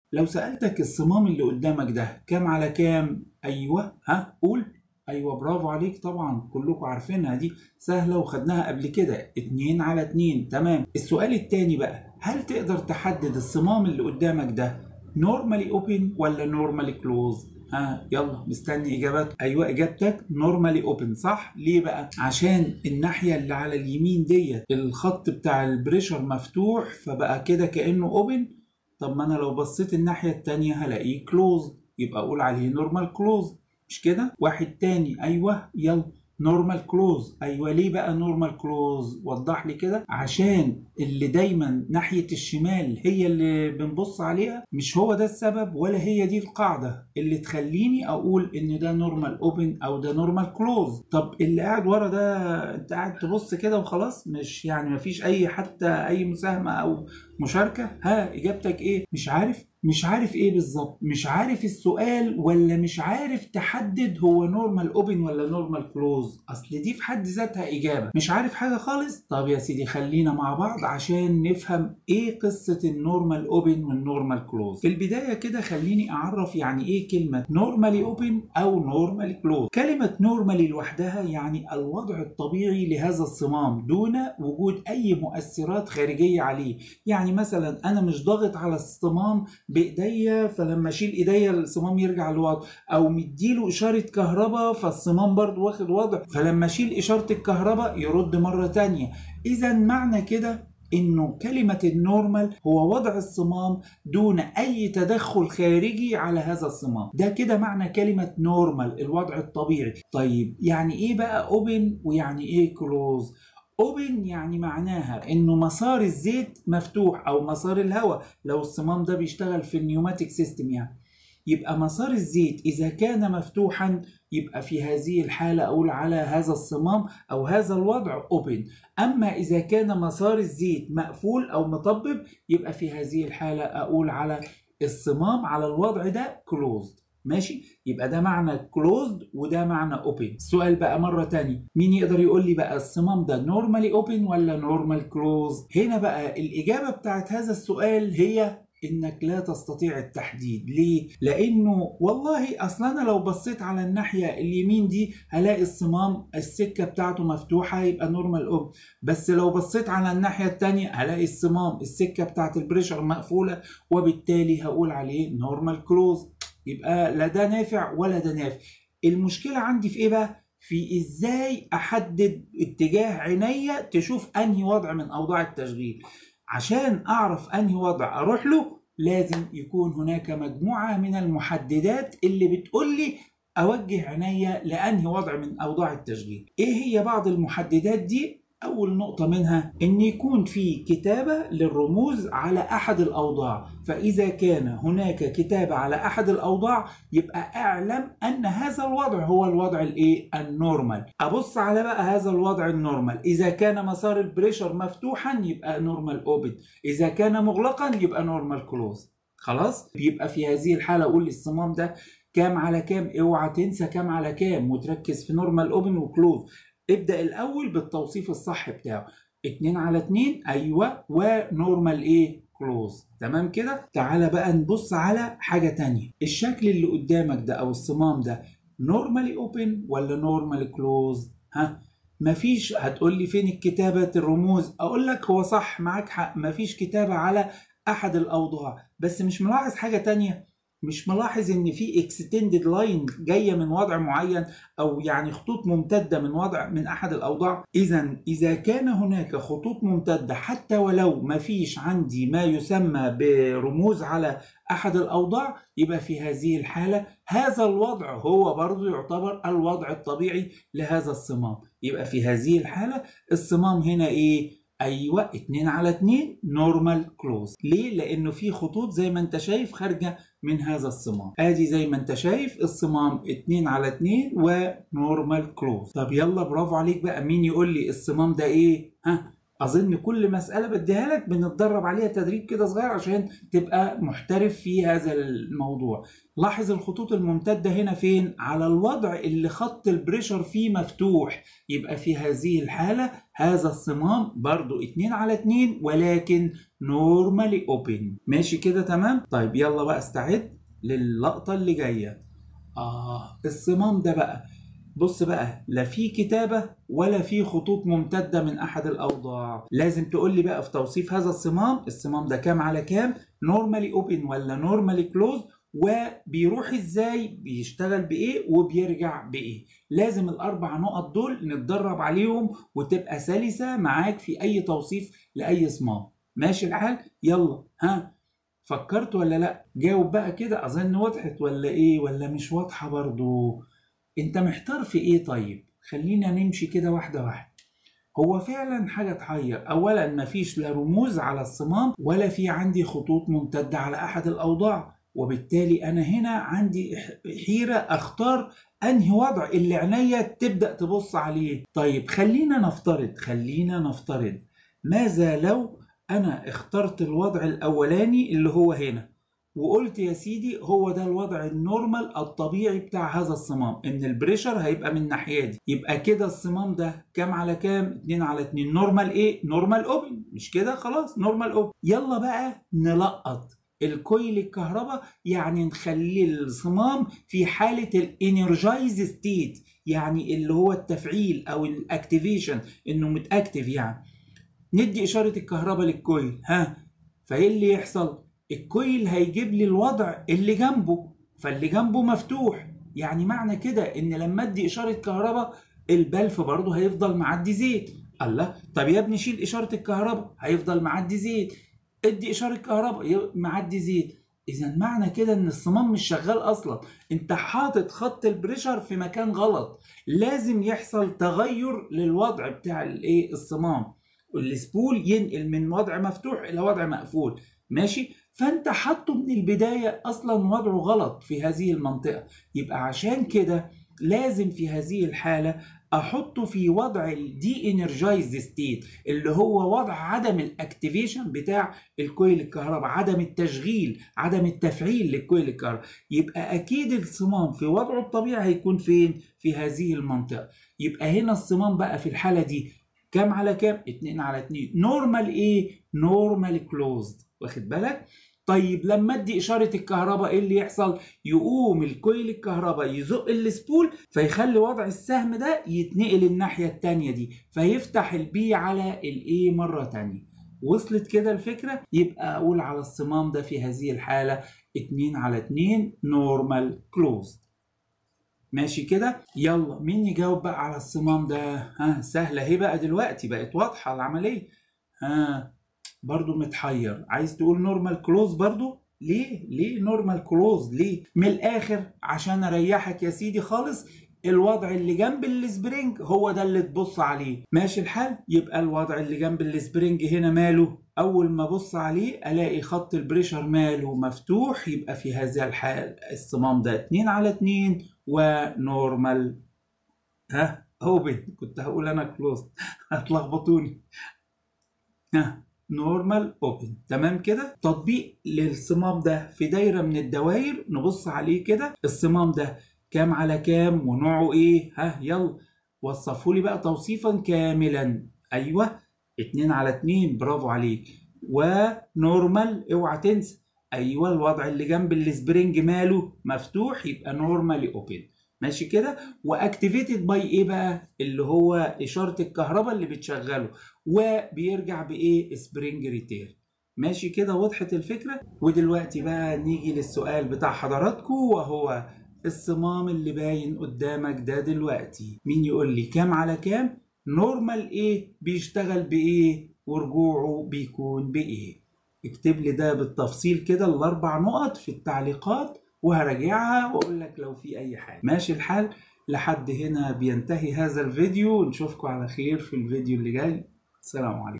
لو سألتك الصمام اللي قدامك ده كام على كام ايوه ها قول ايوه برافو عليك طبعا كلكم عارفينها دي سهله وخدناها قبل كده اتنين على اتنين تمام السؤال التاني بقى هل تقدر تحدد الصمام اللي قدامك ده نورمالي اوبن ولا نورمالي كلوز ها يلا مستني اجابات ايوه اجابتك نورمالي اوبن صح ليه بقى عشان الناحيه اللي على اليمين ديت الخط بتاع البريشر مفتوح فبقى كده كانه اوبن طب ما انا لو بصيت الناحيه التانيه هلاقيه كلوز يبقى اقول عليه نورمال كلوز مش كده واحد تاني ايوه يلا نورمال كلوز ايوه ليه بقى نورمال كلوز وضح لي كده عشان اللي دايما ناحيه الشمال هي اللي بنبص عليها مش هو ده السبب ولا هي دي القاعده اللي تخليني اقول ان ده نورمال اوبن او ده نورمال كلوز طب اللي قاعد ورا ده انت قاعد تبص كده وخلاص مش يعني مفيش اي حتى اي مساهمه او مشاركه ها اجابتك ايه مش عارف مش عارف ايه بالظبط مش عارف السؤال ولا مش عارف تحدد هو نورمال اوبن ولا نورمال كلوز اصل دي في حد ذاتها اجابه مش عارف حاجه خالص طب يا سيدي خلينا مع بعض عشان نفهم ايه قصه النورمال اوبن والنورمال كلوز في البدايه كده خليني اعرف يعني ايه كلمه نورمالي اوبن او نورمالي كلوز كلمه نورمالي لوحدها يعني الوضع الطبيعي لهذا الصمام دون وجود اي مؤثرات خارجيه عليه يعني مثلا انا مش ضاغط على الصمام بايديا فلما اشيل ايديا الصمام يرجع لوضع او مديله اشاره كهرباء فالصمام برضو واخد وضع فلما اشيل اشاره الكهرباء يرد مره تانية اذا معنى كده انه كلمة النورمال هو وضع الصمام دون اي تدخل خارجي على هذا الصمام ده كده معنى كلمة نورمال الوضع الطبيعي طيب يعني ايه بقى اوبن ويعني ايه كلوز اوبن يعني معناها انه مسار الزيت مفتوح او مسار الهواء لو الصمام ده بيشتغل في النيوماتيك سيستم يعني يبقى مسار الزيت اذا كان مفتوحا يبقى في هذه الحالة أقول على هذا الصمام أو هذا الوضع open أما إذا كان مسار الزيت مقفول أو مطبب يبقى في هذه الحالة أقول على الصمام على الوضع ده closed ماشي يبقى ده معنى closed وده معنى open السؤال بقى مرة تانية مين يقدر يقول لي بقى الصمام ده normally open ولا normal closed هنا بقى الإجابة بتاعت هذا السؤال هي انك لا تستطيع التحديد ليه لانه والله اصلا انا لو بصيت على الناحيه اليمين دي هلاقي الصمام السكه بتاعته مفتوحه يبقى نورمال اوب بس لو بصيت على الناحيه الثانيه هلاقي الصمام السكه بتاعت البريشر مقفوله وبالتالي هقول عليه نورمال كلوز يبقى لا ده نافع ولا ده نافع المشكله عندي في ايه بقى في ازاي احدد اتجاه عينيا تشوف انهي وضع من اوضاع التشغيل عشان اعرف انهي وضع اروح له لازم يكون هناك مجموعه من المحددات اللي بتقول لي اوجه عينيا لانهي وضع من اوضاع التشغيل ايه هي بعض المحددات دي أول نقطة منها إن يكون في كتابة للرموز على أحد الأوضاع فإذا كان هناك كتابة على أحد الأوضاع يبقى أعلم أن هذا الوضع هو الوضع الإيه؟ النورمال أبص على بقى هذا الوضع النورمال إذا كان مسار البريشر مفتوحا يبقى نورمال أوبن إذا كان مغلقا يبقى نورمال كلوز خلاص يبقى في هذه الحالة أقول للصمام ده كام على كام اوعى تنسى كام على كام وتركز في نورمال اوبن وكلوز ابدا الاول بالتوصيف الصح بتاعه 2 على 2 ايوه ونورمال ايه كلوز تمام كده تعالى بقى نبص على حاجه تانية الشكل اللي قدامك ده او الصمام ده نورمالي اوبن ولا نورمالي كلوز ها مفيش هتقول لي فين الكتابة الرموز اقول لك هو صح معاك حق مفيش كتابة على احد الاوضاع بس مش ملاحظ حاجة تانية مش ملاحظ ان في اكستندد لاين جايه من وضع معين او يعني خطوط ممتده من وضع من احد الاوضاع اذا اذا كان هناك خطوط ممتده حتى ولو ما فيش عندي ما يسمى برموز على احد الاوضاع يبقى في هذه الحاله هذا الوضع هو برضو يعتبر الوضع الطبيعي لهذا الصمام يبقى في هذه الحاله الصمام هنا ايه ايوه 2 على 2 نورمال كلوز ليه لانه في خطوط زي ما انت شايف خارجه من هذا الصمام ادي زي ما انت شايف الصمام 2 على 2 ونورمال كلوز طب يلا برافو عليك بقى مين يقول لي الصمام ده ايه ها اظن كل مساله بديها لك بنتدرب عليها تدريب كده صغير عشان تبقى محترف في هذا الموضوع لاحظ الخطوط الممتده هنا فين على الوضع اللي خط البريشر فيه مفتوح يبقى في هذه الحاله هذا الصمام برضو 2 على 2 ولكن normally open ماشي كده تمام طيب يلا بقى استعد للقطة اللي جاية آه الصمام ده بقى بص بقى لا في كتابة ولا في خطوط ممتدة من أحد الأوضاع لازم تقول لي بقى في توصيف هذا الصمام الصمام ده كام على كام normally open ولا normally closed وبيروح ازاي بيشتغل بايه وبيرجع بايه لازم الاربع نقط دول نتدرب عليهم وتبقى سلسة معاك في اي توصيف لاي صمام ماشي الحال يلا ها فكرت ولا لا جاوب بقى كده اظن وضحت ولا ايه ولا مش واضحة برضو انت محتار في ايه طيب خلينا نمشي كده واحدة واحدة هو فعلا حاجة تحير أولا مفيش لا رموز على الصمام ولا في عندي خطوط ممتدة على أحد الأوضاع وبالتالي أنا هنا عندي حيرة أختار أنهي وضع اللي عينيا تبدأ تبص عليه طيب خلينا نفترض خلينا نفترض ماذا لو أنا اخترت الوضع الأولاني اللي هو هنا وقلت يا سيدي هو ده الوضع النورمال الطبيعي بتاع هذا الصمام ان البريشر هيبقى من الناحيه دي يبقى كده الصمام ده كام على كام 2 على 2 نورمال ايه نورمال اوبن مش كده خلاص نورمال اوبن يلا بقى نلقط الكويل الكهرباء يعني نخلي الصمام في حالة الانرجايز ستيت يعني اللي هو التفعيل او الاكتيفيشن انه متاكتف يعني ندي اشارة الكهرباء للكويل ها فايه اللي يحصل الكويل هيجيب لي الوضع اللي جنبه فاللي جنبه مفتوح يعني معنى كده ان لما ادي اشارة كهرباء البلف برضه هيفضل معدي زيت الله طب يا ابني شيل اشارة الكهرباء هيفضل معدي زيت ادي اشاره كهرباء معدي زيت اذا معنى كده ان الصمام مش شغال اصلا انت حاطط خط البريشر في مكان غلط لازم يحصل تغير للوضع بتاع الايه الصمام السبول ينقل من وضع مفتوح الى وضع مقفول ماشي فانت حاطه من البدايه اصلا وضعه غلط في هذه المنطقه يبقى عشان كده لازم في هذه الحاله احطه في وضع الدي انرجايز ستيت اللي هو وضع عدم الاكتيفيشن بتاع الكويل الكهرباء عدم التشغيل عدم التفعيل للكويل الكهرباء يبقى اكيد الصمام في وضعه الطبيعي هيكون فين في هذه المنطقه يبقى هنا الصمام بقى في الحاله دي كام على كام 2 على 2 نورمال ايه نورمال كلوزد واخد بالك طيب لما ادي اشاره الكهرباء ايه اللي يحصل يقوم الكويل الكهرباء يزق السبول فيخلي وضع السهم ده يتنقل الناحيه التانية دي فيفتح البي على الايه مره تانية وصلت كده الفكره يبقى اقول على الصمام ده في هذه الحاله 2 على 2 نورمال كلوزد ماشي كده يلا مين يجاوب بقى على الصمام ده ها سهله اهي بقى دلوقتي بقت واضحه العمليه ها برضو متحير عايز تقول نورمال كلوز برضو ليه ليه نورمال كلوز ليه من الاخر عشان اريحك يا سيدي خالص الوضع اللي جنب السبرينج هو ده اللي تبص عليه ماشي الحال يبقى الوضع اللي جنب السبرينج هنا ماله اول ما ابص عليه الاقي خط البريشر ماله مفتوح يبقى في هذا الحال الصمام ده 2 على 2 ونورمال ها اوبن كنت هقول انا كلوز هتلخبطوني ها نورمال اوبن تمام كده تطبيق للصمام ده في دايره من الدوائر نبص عليه كده الصمام ده كام على كام ونوعه ايه ها يلا وصفوا لي بقى توصيفا كاملا ايوه 2 على 2 برافو عليك ونورمال اوعى تنسى ايوه الوضع اللي جنب السبرينج ماله مفتوح يبقى نورمالي اوبن ماشي كده واكتيفيتد باي ايه بقى اللي هو اشاره الكهرباء اللي بتشغله وبيرجع بايه سبرينج ريتير ماشي كده وضحت الفكره ودلوقتي بقى نيجي للسؤال بتاع حضراتكم وهو الصمام اللي باين قدامك ده دلوقتي مين يقول لي كام على كام نورمال ايه بيشتغل بايه ورجوعه بيكون بايه اكتب لي ده بالتفصيل كده الاربع نقط في التعليقات وهراجعها واقول لك لو في اي حاجه ماشي الحال لحد هنا بينتهي هذا الفيديو نشوفكم على خير في الفيديو اللي جاي سلام عليكم